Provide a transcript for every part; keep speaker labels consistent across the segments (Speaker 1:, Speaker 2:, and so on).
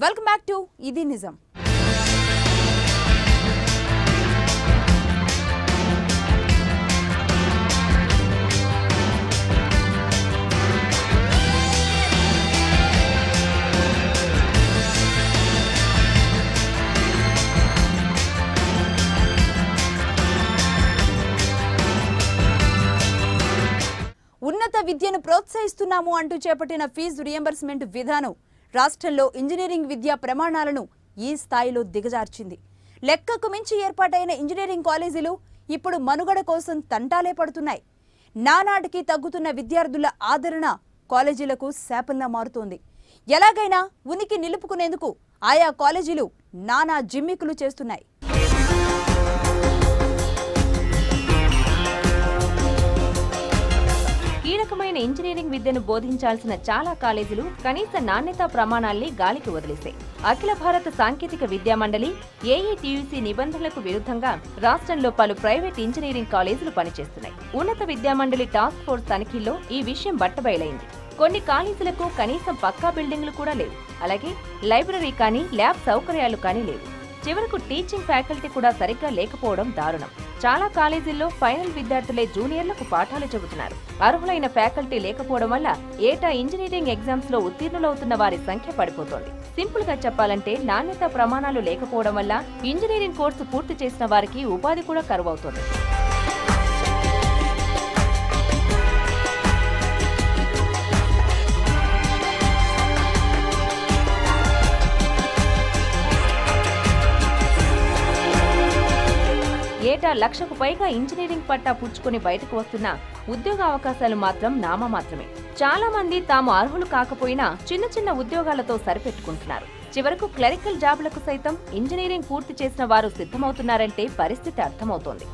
Speaker 1: welcome back to ఇది నిజం ఉన్నత విద్యను ప్రోత్సహిస్తున్నాము అంటూ చేపట్టిన ఫీజు రియంబర్స్మెంట్ విధానం రాష్ట్రంలో ఇంజనీరింగ్ విద్యా ప్రమాణాలను ఈ స్థాయిలో దిగజార్చింది లెక్కకు మించి ఏర్పాటైన ఇంజనీరింగ్ కాలేజీలు ఇప్పుడు మనుగడ కోసం తంటాలే పడుతున్నాయి నానాటికి తగ్గుతున్న విద్యార్థుల ఆదరణ కాలేజీలకు శాపంలా మారుతోంది ఎలాగైనా ఉనికి నిలుపుకునేందుకు ఆయా కాలేజీలు నానా జిమ్మికులు చేస్తున్నాయి
Speaker 2: కీలకమైన ఇంజనీరింగ్ విద్యను బోధించాల్సిన చాలా కాలేజీలు కనీస నాణ్యతా ప్రమాణాల్ని గాలికి వదిలేశాయి అఖిల భారత సాంకేతిక విద్యా మండలి ఏఈటీయూసీ నిబంధనలకు విరుద్ధంగా రాష్ట్రంలో పలు ప్రైవేట్ ఇంజనీరింగ్ కాలేజీలు పనిచేస్తున్నాయి ఉన్నత విద్యా మండలి టాస్క్ ఫోర్స్ తనిఖీల్లో ఈ విషయం బట్టబయలైంది కొన్ని కాలేజీలకు కనీసం పక్కా బిల్డింగ్లు కూడా లేవు అలాగే లైబ్రరీ కానీ ల్యాబ్ సౌకర్యాలు కానీ లేవు చివరకు టీచింగ్ ఫ్యాకల్టీ కూడా సరిగ్గా లేకపోవడం దారుణం చాలా కాలేజీల్లో ఫైనల్ విద్యార్థులే జూనియర్లకు పాఠాలు చెబుతున్నారు అర్హులైన ఫ్యాకల్టీ లేకపోవడం వల్ల ఏటా ఇంజనీరింగ్ ఎగ్జామ్స్ లో ఉత్తీర్ణులవుతున్న వారి సంఖ్య పడిపోతోంది సింపుల్ గా చెప్పాలంటే నాణ్యత ప్రమాణాలు లేకపోవడం వల్ల ఇంజనీరింగ్ కోర్సు పూర్తి చేసిన వారికి ఉపాధి కూడా కరువవుతోంది ఏటా లక్షకు పైగా ఇంజనీరింగ్ పట్టా పుచ్చుకొని బయటకు వస్తున్న ఉద్యోగ అవకాశాలు మాత్రం నామమాత్రమే చాలా మంది తాము అర్హులు కాకపోయినా చిన్న చిన్న ఉద్యోగాలతో సరిపెట్టుకుంటున్నారు చివరకు క్లరికల్ జాబ్లకు సైతం ఇంజనీరింగ్ పూర్తి చేసిన వారు సిద్ధమవుతున్నారంటే పరిస్థితి అర్థమవుతోంది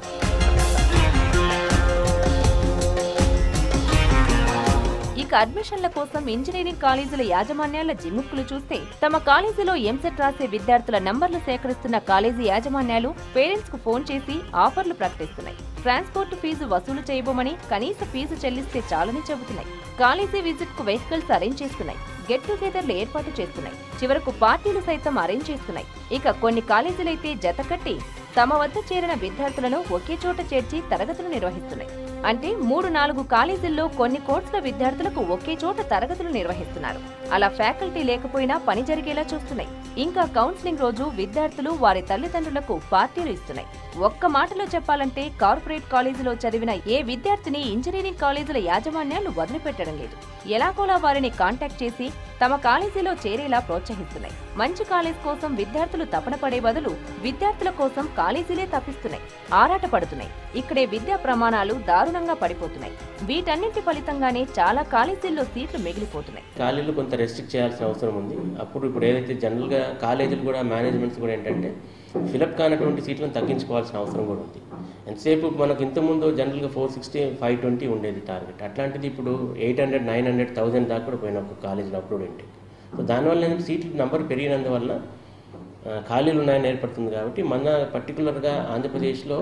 Speaker 2: ఇక అడ్మిషన్ల కోసం ఇంజనీరింగ్ కాలేజీల యాజమాన్యాల జిమ్ముక్కులు చూస్తే తమ కాలేజీలో ఎంసెట్ రాసే విద్యార్థుల నంబర్లు సేకరిస్తున్న కాలేజీ యాజమాన్యాలు పేరెంట్స్ కు ఫోన్ చేసి ఆఫర్లు ప్రకటిస్తున్నాయి ట్రాన్స్పోర్ట్ ఫీజు వసూలు చేయబోమని కనీస ఫీజు చెల్లిస్తే చాలని చెబుతున్నాయి కాలేజీ విజిట్ కు వెహికల్స్ అరేంజ్ చేస్తున్నాయి గెట్ టుగెదర్లు ఏర్పాటు చేస్తున్నాయి చివరకు పార్టీలు సైతం అరేంజ్ చేస్తున్నాయి ఇక కొన్ని కాలేజీలైతే జత కట్టి తమ వద్ద చేరిన విద్యార్థులను ఒకే చోట చేర్చి తరగతులు నిర్వహిస్తున్నాయి అంటే మూడు నాలుగు కాలేజీల్లో కొన్ని కోర్సుల విద్యార్థులకు ఒకే చోట తరగతులు నిర్వహిస్తున్నారు అలా ఫ్యాకల్టీ లేకపోయినా పని జరిగేలా చూస్తున్నాయి ఇంకా కౌన్సిలింగ్ రోజు విద్యార్థులు వారి తల్లిదండ్రులకు పార్టీలు ఇస్తున్నాయి ఒక్క మాటలో చెప్పాలంటే కార్పొరేట్ కాలేజీలో చదివిన ఏ విద్యార్థిని ఇంజనీరింగ్ కాలేజీల యాజమాన్యాలు వదిలిపెట్టడం లేదు ఎలాగోలా వారిని కాంటాక్ట్ చేసి తమ కాలేజీలో చేరేలా ప్రోత్సహిస్తున్నాయి మంచి కాలేజ్ కోసం విద్యార్థులు తపన పడే బదులు విద్యార్థుల కోసం కాలేజీలే తప్పిస్తున్నాయి ఆరాట పడుతున్నాయి ఇక్కడే విద్యా ప్రమాణాలు దారుణంగా పడిపోతున్నాయి వీటన్నింటి ఫలితంగానే చాలా కాలేజీల్లో సీట్లు మిగిలిపోతున్నాయి
Speaker 3: ఖాళీలు కొంత రెస్ట్రిక్ట్ చేయాల్సిన అవసరం ఉంది అప్పుడు ఇప్పుడు ఏదైతే జనరల్గా కాలేజీలు కూడా మేనేజ్మెంట్స్ కూడా ఏంటంటే ఫిలప్ కానటువంటి సీట్లను తగ్గించుకోవాల్సిన అవసరం కూడా ఉంది ఎంతసేపు మనకు ఇంతకుముందు జనరల్గా ఫోర్ సిక్స్టీ ఫైవ్ ట్వంటీ ఉండేది టార్గెట్ అట్లాంటిది ఇప్పుడు eight hundred nine hundred thousand దాకా కూడా పోయిన ఒక కాలేజీలో అప్లోడ్ ఏంటి సో దానివల్ల ఏంటంటే సీట్ల నెంబర్ పెరిగినందువల్ల ఆ, ఖాళీలు ఉన్నాయని ఏర్పడుతుంది కాబట్టి మన పర్టికులర్గా ఆంధ్రప్రదేశ్లో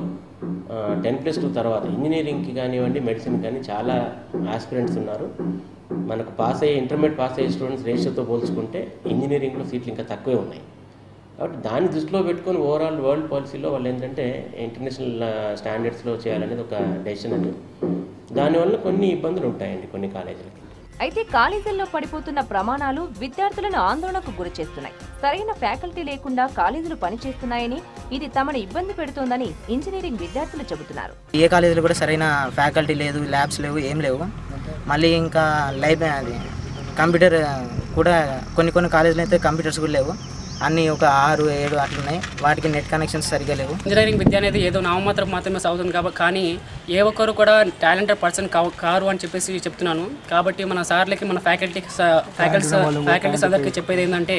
Speaker 3: టెన్ ప్లస్ టూ తర్వాత ఇంజనీరింగ్కి కానివ్వండి మెడిసిన్ కానీ చాలా ఆస్పిరెంట్స్ ఉన్నారు మనకు పాస్ అయ్యే ఇంటర్మీడియట్ పాస్ అయ్యే స్టూడెంట్స్ రేషియోతో పోల్చుకుంటే ఇంజనీరింగ్లో సీట్లు ఇంకా తక్కువే ఉన్నాయి కాబట్టి దాన్ని దృష్టిలో పెట్టుకొని ఓవరాల్ వరల్డ్ పాలసీలో వాళ్ళు ఏంటంటే ఇంటర్నేషనల్ స్టాండర్డ్స్లో చేయాలనేది ఒక డెసిషన్ అది దానివల్ల కొన్ని ఇబ్బందులు ఉంటాయండి కొన్ని కాలేజీలకి
Speaker 2: అయితే కాలేజీల్లో పడిపోతున్న ప్రమాణాలు విద్యార్థులను ఆందోళనకు గురి చేస్తున్నాయి సరైన ఫ్యాకల్టీ లేకుండా కాలేజీలు పనిచేస్తున్నాయని ఇది తమను ఇబ్బంది పెడుతోందని ఇంజనీరింగ్ విద్యార్థులు చెబుతున్నారు
Speaker 4: ఏ కాలేజీలో కూడా సరైన ఫ్యాకల్టీ లేదు ల్యాబ్స్ లేవు ఏం లేవు మళ్ళీ ఇంకా లైబ్ అది కంప్యూటర్ కూడా కొన్ని కొన్ని కాలేజీలు అయితే కంప్యూటర్స్ కూడా లేవు అన్నీ ఒక ఆరు ఏడు అట్లున్నాయి వాటికి నెట్ కనెక్షన్స్ సరిగా లేవు
Speaker 5: ఇంజనీరింగ్ విద్య అనేది ఏదో నామమాత్రం మాత్రమే సాగుతుంది కాబట్టి కానీ ఏ ఒక్కరు కూడా టాలెంటెడ్ పర్సన్ కారు అని చెప్పేసి చెప్తున్నాను కాబట్టి మన సార్లకి మన ఫ్యాకల్టీ ఫ్యాకల్టీస్ ఫ్యాకల్టీస్ అందరికీ చెప్పేది ఏంటంటే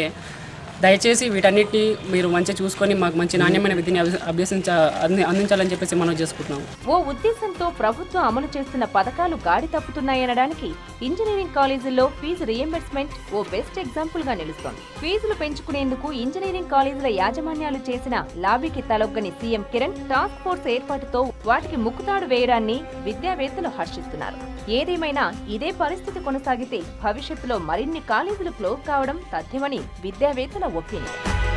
Speaker 5: దయచేసి వీటన్నిటిని మీరు మంచిగా చూసుకొని మాకు మంచి నాణ్యమైన విద్యని అభ్య- అభ్యసించ అంది- అందించాలని చెప్పేసి మనం చేసుకుంటున్నాం
Speaker 2: ఓ ఉద్దేశంతో ప్రభుత్వం అమలు చేస్తున్న పథకాలు గాడి తప్పుతున్నాయనడానికి ఇంజనీరింగ్ కాలేజీల్లో ఫీజు రియంబర్స్మెంట్ ఓ బెస్ట్ ఎగ్జాంపుల్ గా నిలుస్తోంది ఫీజులు పెంచుకునేందుకు ఇంజనీరింగ్ కాలేజీల యాజమాన్యాలు చేసిన లాబీకి తలొగ్గని సీఎం కిరణ్ టాస్క్ ఫోర్స్ ఏర్పాటుతో వాటికి ముక్కుతాడు వేయడాన్ని విద్యావేత్తలు హర్షిస్తున్నారు ఏదేమైనా ఇదే పరిస్థితి కొనసాగితే భవిష్యత్తులో మరిన్ని కాలేజీలు క్లోజ్ కావడం తథ్యమని విద్యావేత్తల ఒపీనియన్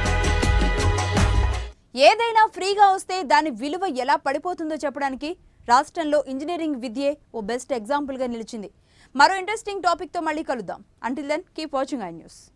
Speaker 1: ఏదైనా ఫ్రీగా వస్తే దాని విలువ ఎలా పడిపోతుందో చెప్పడానికి రాష్ట్రంలో ఇంజనీరింగ్ విద్యే ఓ బెస్ట్ ఎగ్జాంపుల్గా నిలిచింది మరో ఇంట్రెస్టింగ్ టాపిక్తో మళ్ళీ కలుద్దాం until then keep watching I news